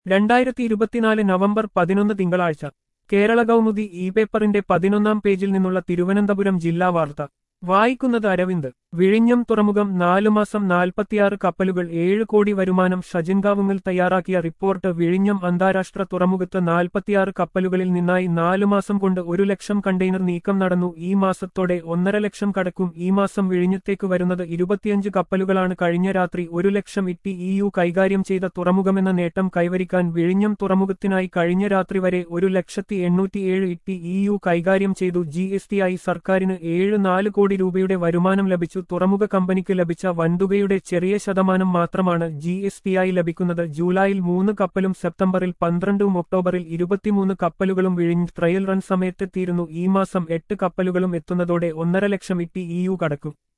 രണ്ടായിരത്തി ഇരുപത്തിനാല് നവംബർ പതിനൊന്ന് തിങ്കളാഴ്ച കേരള കൗമുദി ഇ പേപ്പറിന്റെ പതിനൊന്നാം പേജിൽ നിന്നുള്ള തിരുവനന്തപുരം ജില്ലാ വാർത്ത വായിക്കുന്നത് അരവിന്ദ് വിഴിഞ്ഞം തുറമുഖം നാലു മാസം നാൽപ്പത്തിയാറ് കപ്പലുകൾ ഏഴ് കോടി വരുമാനം ഷജിൻകാവുങ്ങിൽ തയ്യാറാക്കിയ റിപ്പോർട്ട് വിഴിഞ്ഞം അന്താരാഷ്ട്ര തുറമുഖത്ത് നാൽപ്പത്തിയാറ് കപ്പലുകളിൽ നിന്നായി നാലു മാസം കൊണ്ട് ഒരു ലക്ഷം കണ്ടെയ്നർ നീക്കം നടന്നു ഈ മാസത്തോടെ ഒന്നര ലക്ഷം കടക്കും ഈ മാസം വിഴിഞ്ഞത്തേക്ക് വരുന്നത് ഇരുപത്തിയഞ്ച് കപ്പലുകളാണ് കഴിഞ്ഞ രാത്രി ഒരു ലക്ഷം ഇട്ടി ഇ യു കൈകാര്യം ചെയ്ത തുറമുഖമെന്ന നേട്ടം കൈവരിക്കാൻ വിഴിഞ്ഞം തുറമുഖത്തിനായി കഴിഞ്ഞ രാത്രി വരെ ഒരു ലക്ഷത്തി എണ്ണൂറ്റിയേഴ് ഇട്ടി ഇ യു കൈകാര്യം ചെയ്തു ജി എസ് ടി ആയി സർക്കാരിന് ഏഴ് നാല് കോടി രൂപയുടെ വരുമാനം ലഭിച്ചു തുറമുഖ കമ്പനിക്ക് ലഭിച്ച വൻതുകയുടെ ചെറിയ ശതമാനം മാത്രമാണ് ജി എസ് ടി ആയി ലഭിക്കുന്നത് ജൂലൈയിൽ മൂന്ന് കപ്പലും സെപ്റ്റംബറിൽ പന്ത്രണ്ടും ഒക്ടോബറിൽ ഇരുപത്തിമൂന്ന് കപ്പലുകളും വിഴിഞ്ഞ് ട്രയൽ റൺ സമയത്തെത്തിയിരുന്നു ഈ മാസം എട്ട് കപ്പലുകളും എത്തുന്നതോടെ ഒന്നര ലക്ഷം ഇട്ടി ഇ യു കടക്കും